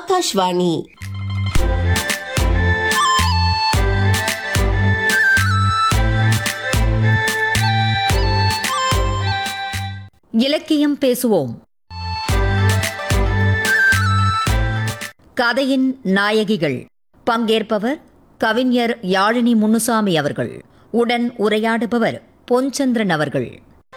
ஆகாஷ்வாணி இலக்கியம் பேசுவோம் கதையின் நாயகிகள் பங்கேற்பவர் கவிஞர் யாழினி முன்னுசாமி அவர்கள் உடன் உரையாடுபவர் பொன்சந்திரன் அவர்கள்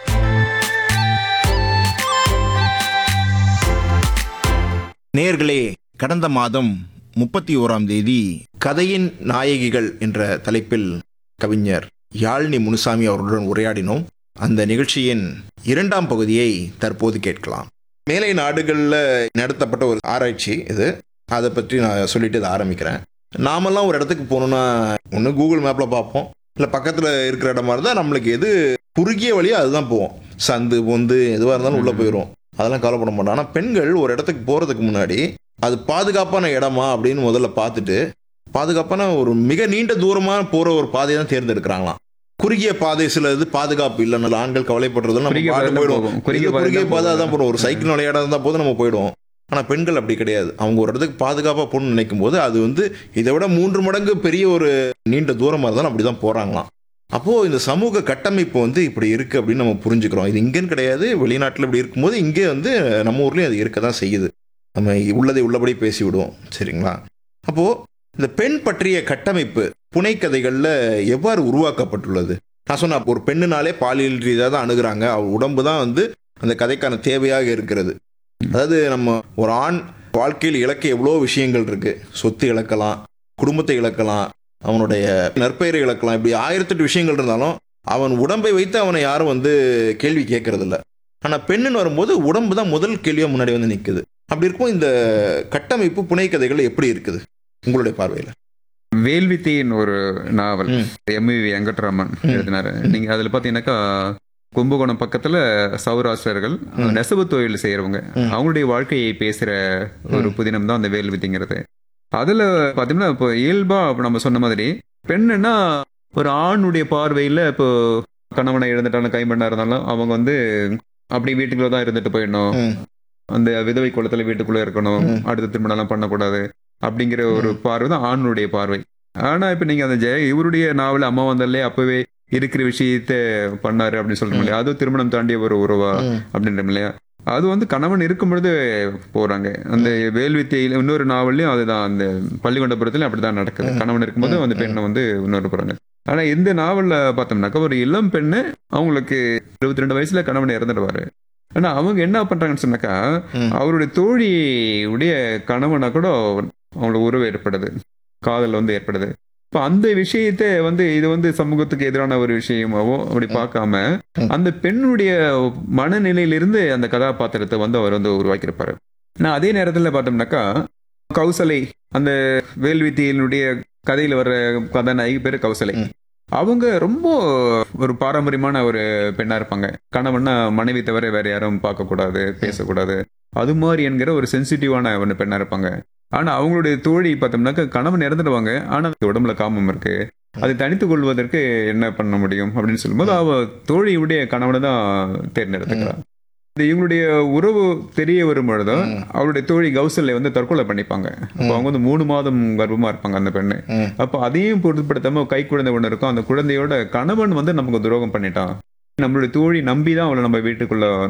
நேர்களே கடந்த மாதம் முப்பத்தி ஓராம் தேதி கதையின் நாயகிகள் என்ற தலைப்பில் கவிஞர் யாழினி முனுசாமி அவர்களுடன் உரையாடினோம் அந்த நிகழ்ச்சியின் இரண்டாம் பகுதியை தற்போது கேட்கலாம் மேலை நாடுகளில் நடத்தப்பட்ட ஒரு ஆராய்ச்சி இது அதை பற்றி நான் சொல்லிட்டு இதை ஆரம்பிக்கிறேன் நாமெல்லாம் ஒரு இடத்துக்கு போகணுன்னா ஒன்று கூகுள் மேப்பில் பார்ப்போம் இல்லை பக்கத்தில் இருக்கிற இடமா இருந்தால் நம்மளுக்கு எது குறுகிய வழியாக அதுதான் போவோம் சந்து பொந்து எதுவாக இருந்தாலும் உள்ளே போயிடும் அதெல்லாம் கவலைப்பட மாட்டோம் ஆனால் பெண்கள் ஒரு இடத்துக்கு போகிறதுக்கு முன்னாடி அது பாதுகாப்பான இடமா அப்படின்னு முதல்ல பார்த்துட்டு பாதுகாப்பான ஒரு மிக நீண்ட தூரமாக போகிற ஒரு பாதையை தான் தேர்ந்தெடுக்கிறாங்களாம் குறுகிய பாதை சில இது பாதுகாப்பு இல்லைன்னு ஆண்கள் கவலைப்படுறதும் நம்ம குறுகிய பாட்டு பாதை தான் போயிடுவோம் போகும். குறுகிய பாதை குறுகிய தான் பாதை போகும். தான் போடும் ஒரு சைக்கிள் விளையாட இருந்தால் போது நம்ம போயிடுவோம் ஆனால் பெண்கள் அப்படி கிடையாது அவங்க ஒரு இடத்துக்கு பாதுகாப்பாக போகணும்னு நினைக்கும் போது அது வந்து இதை விட மூன்று மடங்கு பெரிய ஒரு நீண்ட தூரமாக இருந்தாலும் அப்படி தான் போகிறாங்களாம் அப்போது இந்த சமூக கட்டமைப்பு வந்து இப்படி இருக்குது அப்படின்னு நம்ம புரிஞ்சுக்கிறோம் இது இங்கேன்னு கிடையாது வெளிநாட்டில் இப்படி இருக்கும்போது இங்கே வந்து நம்ம ஊர்லேயும் அது இருக்க தான் செய்யுது நம்ம உள்ளதை உள்ளபடி பேசி விடுவோம் சரிங்களா அப்போது இந்த பெண் பற்றிய கட்டமைப்பு புனைக்கதைகளில் எவ்வாறு உருவாக்கப்பட்டுள்ளது நான் சொன்ன ஒரு பெண்ணுனாலே பாலியல் ரீதியாக தான் அணுகுறாங்க அவள் உடம்பு தான் வந்து அந்த கதைக்கான தேவையாக இருக்கிறது அதாவது நம்ம ஒரு ஆண் வாழ்க்கையில் இழக்க எவ்வளோ விஷயங்கள் இருக்கு சொத்து இழக்கலாம் குடும்பத்தை இழக்கலாம் அவனுடைய நற்பெயரை இழக்கலாம் இப்படி ஆயிரத்தெட்டு விஷயங்கள் இருந்தாலும் அவன் உடம்பை வைத்து அவனை யாரும் வந்து கேள்வி கேட்கறது இல்ல ஆனால் பெண்ணுன்னு வரும்போது உடம்பு தான் முதல் கேள்வியாக முன்னாடி வந்து நிற்குது அப்படி இருக்கும் இந்த கட்டமைப்பு புனைக்கதைகள் எப்படி இருக்குது உங்களுடைய பார்வையில் வேல்வித்தியின் ஒரு நாவல் ம். எம்வி வெங்கட்ராமன் எழுதினாரு நீங்க அதுல பாத்தீங்கன்னாக்கா கும்பகோணம் பக்கத்துல சௌராஷ்டிரர்கள் ம். நெசவு தொழில் செய்யறவங்க ம். அவங்களுடைய வாழ்க்கையை பேசுற ஒரு புதினம் தான் அந்த வேல்வித்திங்கிறது அதுல பாத்தீங்கன்னா இப்போ இயல்பா இப்ப நம்ம சொன்ன மாதிரி பெண்ணுன்னா ஒரு ஆணுடைய பார்வையில இப்போ கணவனை இழந்துட்டாலும் கைமண்ணா இருந்தாலும் அவங்க வந்து அப்படி வீட்டுக்குள்ள தான் இருந்துட்டு போயிடணும் ம். அந்த விதவை குளத்துல வீட்டுக்குள்ள இருக்கணும் ம். அடுத்த திருமணம் பண்ணக்கூடாது அப்படிங்கிற ஒரு பார்வை தான் ஆணுடைய பார்வை ஆனா இப்ப நீங்க அந்த ஜெய இவருடைய நாவல் அம்மா வந்தாலே அப்பவே இருக்கிற விஷயத்த பண்ணாரு அப்படின்னு சொல்றோம் இல்லையா அதுவும் திருமணம் தாண்டிய ஒரு உறவா ம். அப்படின்றோம் இல்லையா அது வந்து கணவன் இருக்கும் பொழுது போறாங்க அந்த வேல்வித்தையில இன்னொரு நாவல்லையும் அதுதான் அந்த பள்ளிகொண்டபுரத்துல அப்படிதான் நடக்குது ம். கணவன் இருக்கும்போது ம். அந்த பெண்ணை வந்து இன்னொரு போறாங்க ஆனா இந்த நாவல்ல பார்த்தோம்னாக்கா ஒரு இளம் பெண்ணு அவங்களுக்கு இருபத்தி ரெண்டு வயசுல கணவன் இறந்துடுவாரு ஆனா அவங்க என்ன பண்றாங்கன்னு சொன்னாக்கா ம். அவருடைய தோழி உடைய கணவனா கூட அவங்களுக்கு உறவு ஏற்படுது காதல் வந்து ஏற்படுது இப்போ அந்த விஷயத்த வந்து இது வந்து சமூகத்துக்கு எதிரான ஒரு விஷயமாவோ அப்படி பார்க்காம ம். அந்த பெண்ணுடைய மனநிலையிலிருந்து அந்த கதாபாத்திரத்தை வந்து அவர் வந்து உருவாக்கியிருப்பாரு நான் அதே நேரத்தில் பார்த்தோம்னாக்கா கௌசலை அந்த வேல்வித்தியினுடைய கதையில் வர்ற கதாநாயகி பேர் கௌசலை ம். அவங்க ரொம்ப ஒரு பாரம்பரியமான ஒரு பெண்ணா இருப்பாங்க கணவன்னா மனைவி தவிர வேற யாரும் பார்க்கக்கூடாது பேசக்கூடாது அது மாதிரி என்கிற ஒரு சென்சிட்டிவான ஒரு பெண்ணா இருப்பாங்க ஆனா அவங்களுடைய தோழி பார்த்தோம்னாக்கா கணவன் இறந்துடுவாங்க ஆனா உடம்புல காமம் இருக்கு அதை தனித்துக் கொள்வதற்கு என்ன பண்ண முடியும் அப்படின்னு சொல்லும்போது அவ தோழியுடைய கணவனை தான் தேர்ந்தெடுத்துக்கிறான் இது இவங்களுடைய உறவு தெரிய வரும் பொழுதும் ம். அவருடைய தோழி கௌசல்ய வந்து தற்கொலை பண்ணிப்பாங்க அப்போ அவங்க வந்து மூணு மாதம் கர்ப்பமா இருப்பாங்க அந்த பெண்ணு ம். அப்போ அதையும் பொருட்படுத்தாம கை குழந்தை ஒன்று இருக்கும் அந்த குழந்தையோட கணவன் வந்து நமக்கு துரோகம் பண்ணிட்டான் நம்மளுடைய தோழி நம்பி தான் அவளை நம்ம வீட்டுக்குள்ள